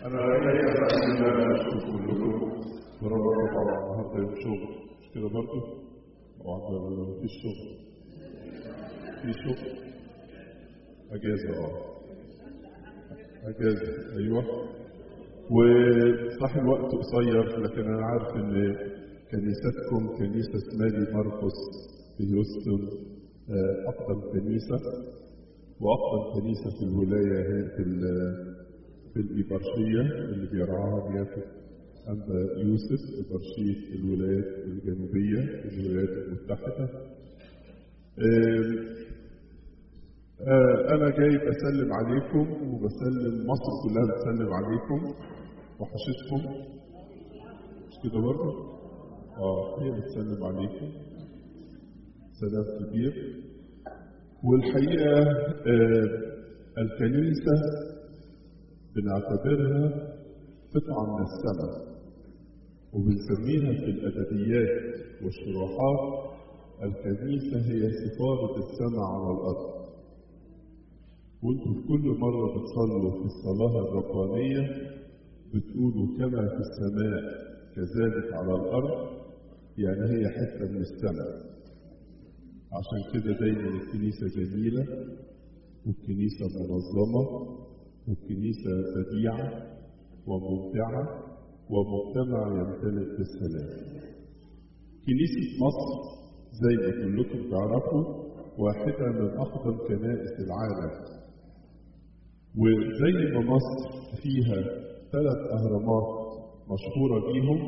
أنا ليا بقى إن أنا أشكر كلكم برغم طبعا النهارده يوم شغل مش كده برضه؟ وعند في الشغل في شغل أجازة أه أجازة أيوه وصح الوقت قصير لكن أنا عارف إن كنيستكم كنيسة مالي مرقس في هيوستن آه، أفضل كنيسة وأفضل كنيسة في الولاية هي في ال- في الإبرشية اللي بيرعاها نيافة أنبا يوسف إبرشية الولايات الجنوبية في الولايات المتحدة آم، آه، أنا جاي بسلم عليكم وبسلم مصر كلها بتسلم عليكم وحشتكم مش كده برضه؟ اه هي بتسلم عليكم سلام كبير والحقيقة آه، الكنيسة بنعتبرها قطعة من السماء وبنسميها في الأدبيات والشروحات الكنيسة هي سفارة السماء على الأرض وانتوا في كل مرة بتصلوا في الصلاة الربانية بتقولوا كما في السماء كذلك على الأرض يعني هي حتة من السماء عشان كده دايما الكنيسة جميلة والكنيسة منظمة والكنيسة بديعة وممتعة ومجتمع يمتلئ بالسلام كنيسة مصر زي ما كلكم تعرفوا واحدة من أفضل كنائس العالم وزي ما مصر فيها ثلاث أهرامات مشهورة بيهم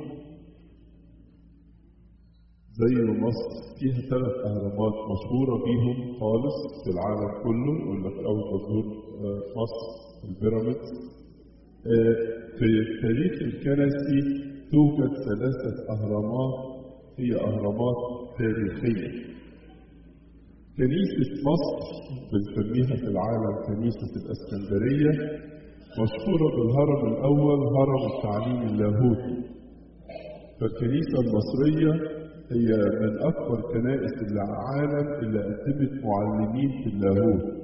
زي ما مصر فيها ثلاث أهرامات مشهورة بيهم خالص في العالم كله يقول لك أول ما تزور آه، مصر البيراميدز آه، في التاريخ الكنسي توجد ثلاثة أهرامات هي أهرامات تاريخية كنيسة مصر بنسميها في العالم كنيسة الإسكندرية مشهورة بالهرم الأول هرم التعليم اللاهوتي فالكنيسة المصرية هي من أكبر كنائس العالم اللي قدمت معلمين في اللاهوت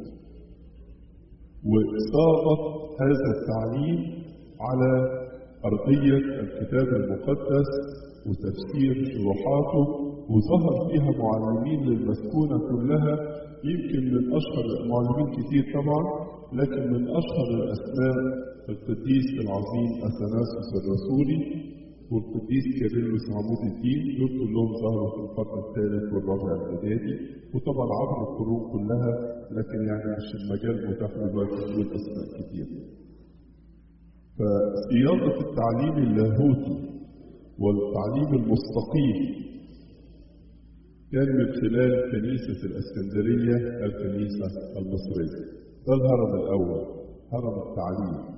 وصاغت هذا التعليم على أرضية الكتاب المقدس وتفسير شروحاته وظهر فيها معلمين للمسكونة كلها يمكن من أشهر معلمين كتير طبعا لكن من أشهر الأسماء القديس العظيم أثناسوس الرسولي والقديس كيرلس عمود الدين دول كلهم ظهروا في القرن الثالث والرابع الميلادي وطبعا عبر القرون كلها لكن يعني مش المجال متاح دلوقتي نقول اسماء كتير. فصياغه التعليم اللاهوتي والتعليم المستقيم كان من خلال كنيسة الإسكندرية الكنيسة المصرية ده الهرم الأول هرم التعليم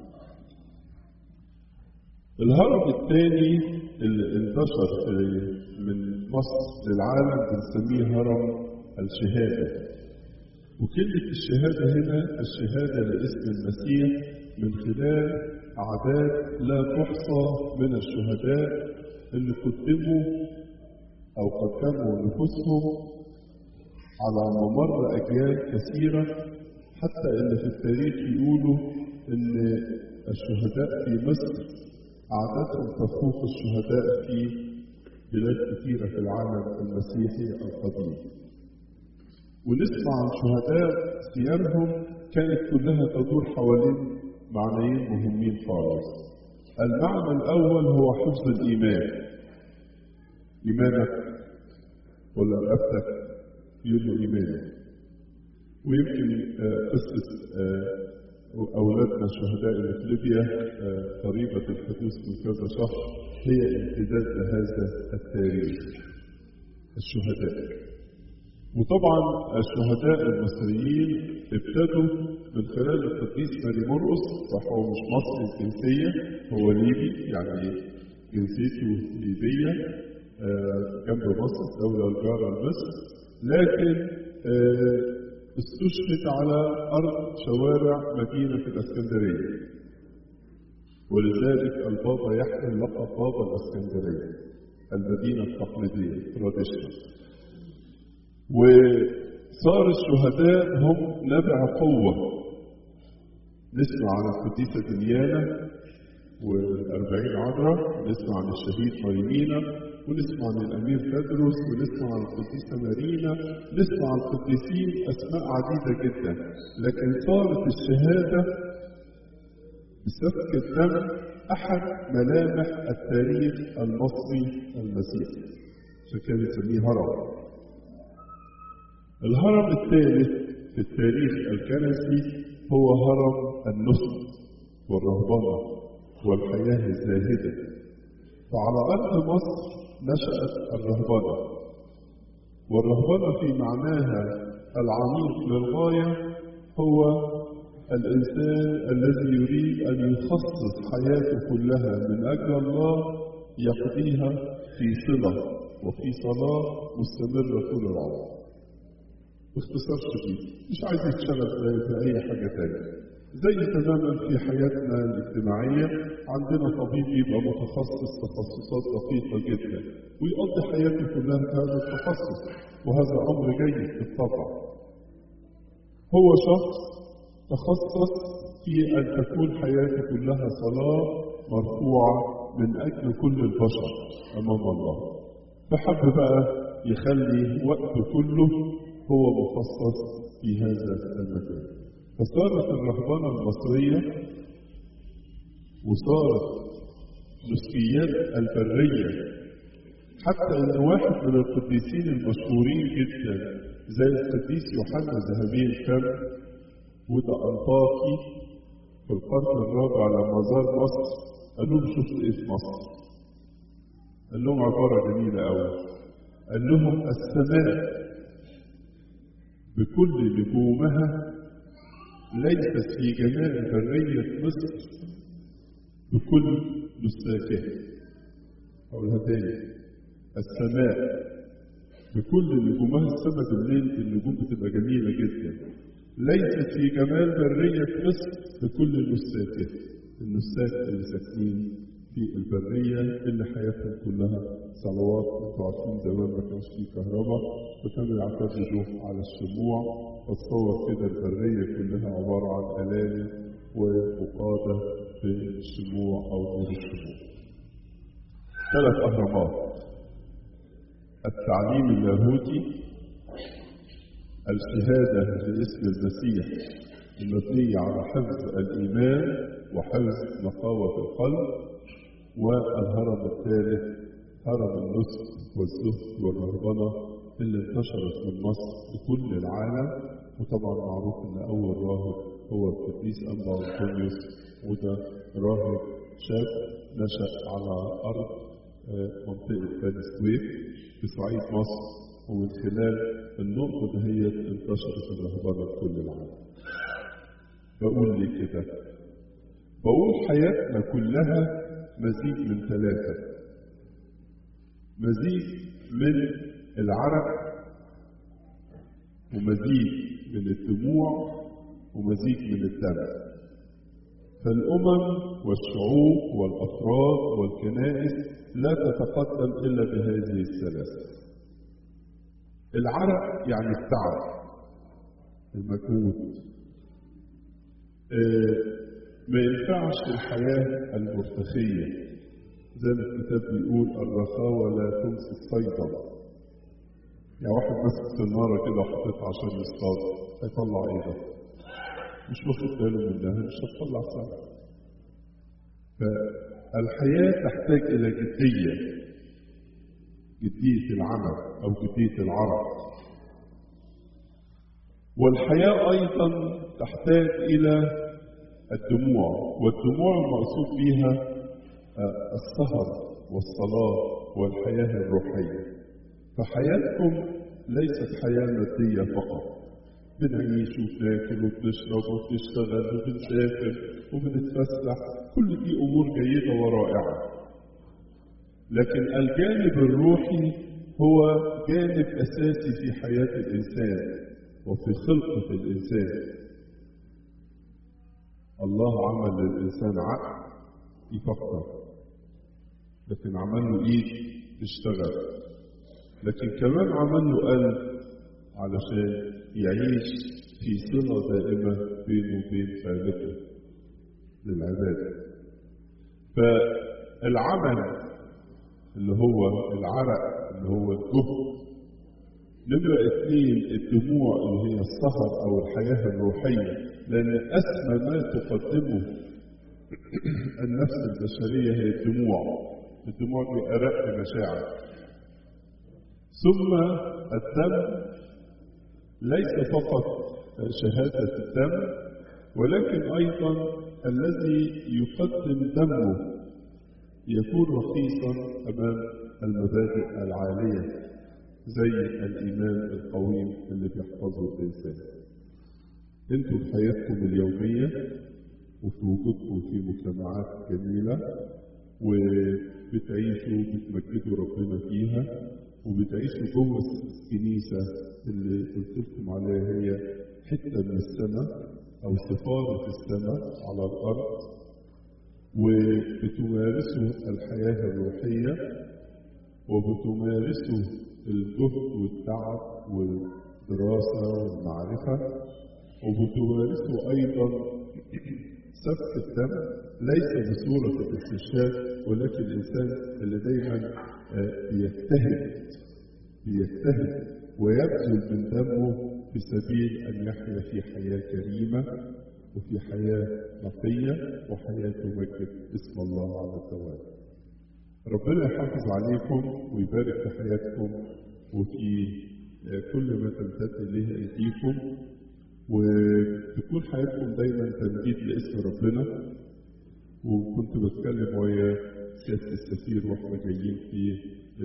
الهرم الثاني اللي انتشر في- من مصر للعالم بنسميه هرم الشهادة وكلمة الشهادة هنا الشهادة لاسم المسيح من خلال أعداد لا تحصى من الشهداء اللي قدموا أو قدموا نفوسهم على ممر أجيال كثيرة حتى إن في التاريخ يقولوا إن الشهداء في مصر أعدادهم تفوق الشهداء في بلاد كثيرة في العالم المسيحي القديم ونسمع عن شهداء سيرهم كانت كلها تدور حوالين معنيين مهمين خالص المعنى الأول هو حفظ الإيمان إيمانك ولا رقبتك يقول له إيمانك ويمكن آه، قصة آه، أولادنا الشهداء اللي في ليبيا آه، قريبة الحدوث من كذا شهر هي امتداد لهذا التاريخ الشهداء وطبعا الشهداء المصريين ابتدوا من خلال القديس ماري مرقس صح هو مش مصري الجنسية هو ليبي يعني جنسيته ليبية آه، جنب مصر الدولة الجارة لمصر لكن آه، استشهد على أرض شوارع مدينة الإسكندرية ولذلك البابا يحمل لقب بابا الإسكندرية المدينة التقليدية traditional وصار الشهداء هم نبع قوة نسمع عن القديسة دنيانا والأربعين عذراء ونسمع عن الشهيد مريمينا ونسمع عن الأمير تدرس ونسمع عن القديسة مارينا نسمع عن القديسين أسماء عديدة جدا لكن صارت الشهادة بسفك الدم أحد ملامح التاريخ المصري المسيحي عشان كده بنسميه هرم الهرم الثالث في التاريخ الكنسي هو هرم النسك والرهبنة والحياة الزاهدة فعلى أرض مصر نشأت الرهبنة والرهبنة في معناها العميق للغاية هو الإنسان الذي يريد أن يخصص حياته كلها من أجل الله يقضيها في صلة وفي صلاة مستمرة طول العمر باختصار شديد مش عايز يشتغل في أي حاجة تانية زي تماما في حياتنا الاجتماعية عندنا طبيب يبقى متخصص تخصصات دقيقة جدا ويقضي حياته كلها في هذا التخصص وهذا أمر جيد بالطبع هو شخص تخصص في أن تكون حياته كلها صلاة مرفوعة من أجل كل البشر أمام الله فحب بقى يخلي وقته كله هو مخصص في هذا المكان فصارت الرهبنة المصرية وصارت نسكيات البرية حتى ان واحد من القديسين المشهورين جدا زي القديس يوحنا ذهبي الفم وده انطاكي في القرن الرابع لما زار مصر قال لهم شفت ايه في مصر؟ قال لهم عبارة جميلة قوي قال لهم السماء بكل نجومها ليست في جمال برية مصر بكل نساكها أقولها تاني السماء بكل نجومها السماء بالليل النجوم بتبقى جميلة جدا ليست في جمال برية مصر بكل نساكها النساك اللي ساكنين في البرية اللي حياتهم كلها صلوات انتوا عارفين زمان ما كانش فيه كهرباء فكانوا يعتمدوا على الشموع فتصور كده البرية كلها عبارة عن ألالي وقادة بالشموع أو نور الشموع. ثلاث أهرامات التعليم اللاهوتي الشهادة باسم المسيح المبنية على حفظ الإيمان وحفظ نقاوة القلب والهرم الثالث هرم النسك والزهد والرهبنة اللي انتشرت من مصر لكل العالم وطبعا معروف ان اول راهب هو القديس انبا انطونيوس وده راهب شاب نشا على ارض منطقه بني سويف في صعيد مصر ومن خلال النقطه دهيت انتشرت الرهبنه في كل العالم. بقول لي كده بقول حياتنا كلها مزيج من ثلاثه مزيج من العرق ومزيج من الدموع ومزيج من الدم فالأمم والشعوب والأفراد والكنائس لا تتقدم إلا بهذه الثلاثة العرق يعني التعب المجهود آه ما ينفعش الحياة المرتخية زي ما الكتاب بيقول الرخاوة لا تمسك صيدا يعني واحد ماسك سنارة كده وحطيتها عشان يصطاد هيطلع ايه ده؟ مش واخد باله منها مش هتطلع سنة فالحياة تحتاج إلى جدية جدية العمل أو جدية العرق والحياة أيضا تحتاج إلى الدموع والدموع المقصود بها السهر والصلاة والحياة الروحية فحياتكم ليست حياة مادية فقط بنعيش وبناكل وبنشرب وبنشتغل وبنسافر وبنتفسح كل دي أمور جيدة ورائعة لكن الجانب الروحي هو جانب أساسي في حياة الإنسان وفي خلقة الإنسان الله عمل للإنسان عقل يفكر لكن عمل له إيد تشتغل لكن كمان عمل له قلب علشان يعيش في صلة دائمة بينه وبين خالقه للعبادة فالعمل اللي هو العرق اللي هو الجهد نمرة اثنين الدموع اللي هي السهر أو الحياة الروحية لأن أسمى ما تقدمه النفس البشرية هي الدموع الدموع دي أرق مشاعر ثم الدم ليس فقط شهادة الدم ولكن أيضا الذي يقدم دمه يكون رخيصا أمام المبادئ العالية زي الإيمان القويم اللي بيحفظه الإنسان انتوا في حياتكم اليومية وفي وجودكم في مجتمعات جميلة وبتعيشوا بتمجدوا ربنا فيها وبتعيشوا جوه الكنيسة اللي قلت لكم عليها هي حتة من السماء أو سفارة السماء على الأرض وبتمارسوا الحياة الروحية وبتمارسوا الجهد والتعب والدراسة والمعرفة وبتمارسوا أيضا سفك الدم ليس بصورة الاستشهاد ولكن الإنسان اللي دايما بيجتهد بيجتهد ويبذل من دمه في سبيل أن يحيا في حياة كريمة وفي حياة نقية وحياة تمجد اسم الله على الدوام ربنا يحافظ عليكم ويبارك في حياتكم وفي كل ما تمتد إليه أيديكم وتكون حياتكم دايما تمجيد لاسم ربنا وكنت بتكلم ويا سيادة السفير واحنا جايين في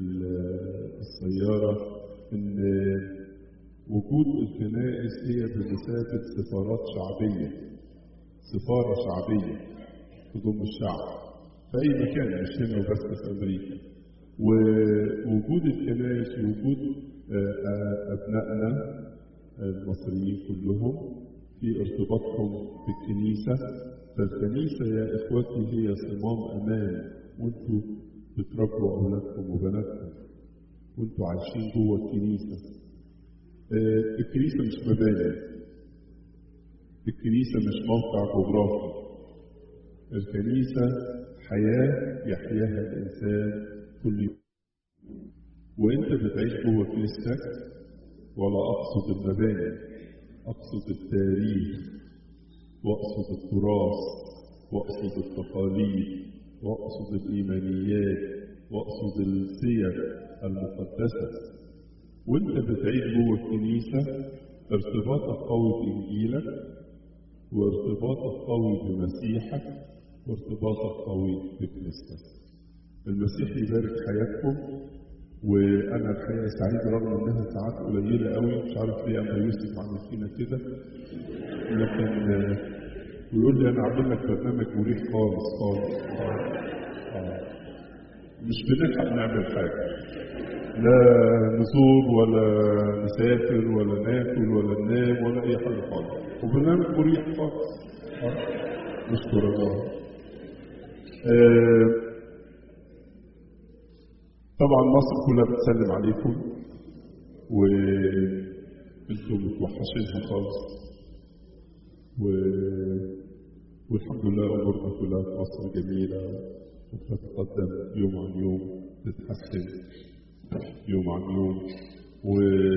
السيارة إن وجود الكنائس هي بمثابة سفارات شعبية سفارة شعبية تضم الشعب في أي مكان مش هنا وبس في أمريكا ووجود الكنائس وجود أبنائنا المصريين كلهم في ارتباطهم بالكنيسة فالكنيسة يا إخوتي هي صمام أمان وأنتوا بتربوا أولادكم وبناتكم وأنتوا عايشين جوه الكنيسة الكنيسة مش مباني الكنيسة مش موقع جغرافي الكنيسة حياة يحياها الإنسان كل يوم وأنت بتعيش جوه كنيستك ولا أقصد المباني أقصد التاريخ وأقصد التراث وأقصد التقاليد وأقصد الإيمانيات وأقصد السير المقدسة وانت بتعيش جوه الكنيسة ارتباطك قوي بإنجيلك وارتباطك قوي بمسيحك وارتباطك قوي بكنيستك المسيح يبارك حياتكم وانا الحقيقه سعيد رغم انها ساعات قليله قوي مش عارف ليه اما يوسف عمل فينا كده لكن ويقول لي انا عامل لك برنامج مريح خالص خالص آه. مش بنلحق نعمل حاجه لا نزور ولا نسافر ولا ناكل ولا ننام ولا اي حاجه خالص وبرنامج مريح خالص نشكر الله آه طبعا مصر كلها بتسلم عليكم وانتم متوحشينها خالص و... والحمد لله امورنا كلها في مصر جميله وبتتقدم يوم عن يوم تتحسن يوم عن يوم و...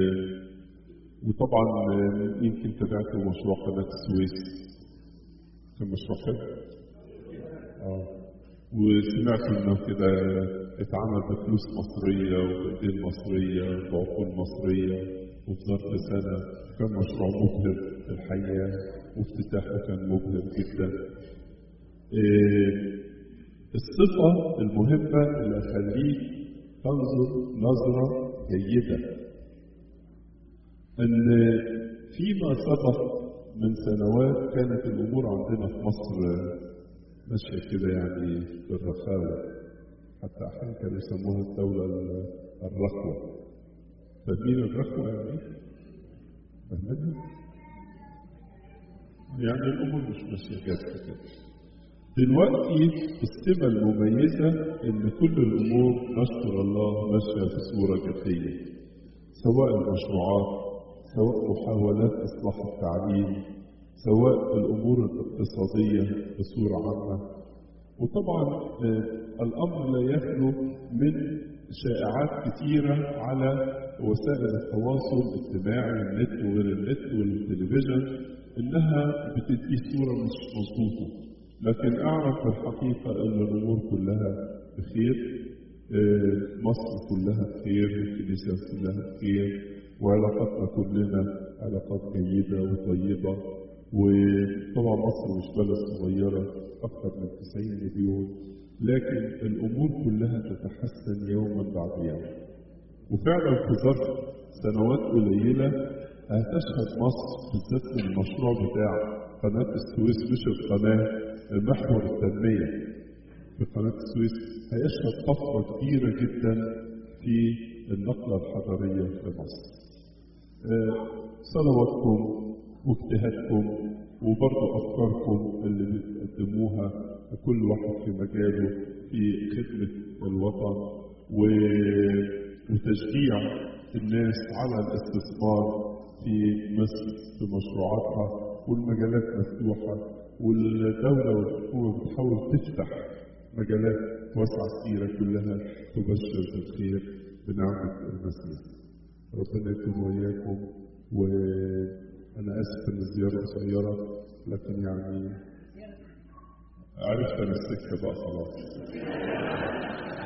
وطبعا يمكن تابعتوا مشروع قناه السويس كان مشروع حلو اه وسمعت انه كده اتعمل بفلوس مصريه وبايدين مصريه بعقول مصريه وفي ظرف سنه كان مشروع مبهر في الحقيقه وافتتاحه كان مبهر جدا. إيه الصفه المهمه اللي اخليك تنظر نظره جيده ان فيما سبق من سنوات كانت الامور عندنا في مصر ماشيه كده يعني بالرخاوه حتى احيانا كانوا يسموها الدوله الرخوه فاهمين الرخوه يعني ايه؟ فاهمينها؟ يعني الامور مش ماشيه كده كده دلوقتي السمة المميزة إن كل الأمور نشكر الله ماشية بصورة جدية سواء المشروعات سواء محاولات إصلاح التعليم سواء الأمور الاقتصادية بصورة عامة وطبعا آه، الأمر لا يخلو من شائعات كثيرة على وسائل التواصل الاجتماعي النت وغير النت والتلفزيون إنها بتدي صورة مش مظبوطة لكن أعرف في الحقيقة أن الأمور كلها بخير آه، مصر كلها بخير الكنيسة كلها بخير وعلاقاتنا كلنا علاقات جيدة وطيبة وطبعا مصر مش بلد صغيرة أكثر من 90 مليون لكن الأمور كلها تتحسن يوما بعد يوم وفعلا في ظرف سنوات قليلة هتشهد مصر بالذات المشروع بتاع قناة السويس مش القناة محور التنمية في قناة السويس هيشهد طفرة كبيرة جدا في النقلة الحضارية في مصر. آه، صلواتكم واجتهادكم وبرضه أفكاركم اللي بتقدموها كل واحد في مجاله في خدمة الوطن و- وتشجيع الناس على الاستثمار في مصر في مشروعاتها والمجالات مفتوحة والدولة والحكومة بتحاول تفتح مجالات واسعة كثيرة كلها تبشر بالخير بنعمة المسيح. ربنا يكون وياكم وأنا آسف إن الزيارة قصيرة لكن يعني عرفت أنا السكة بقى خلاص.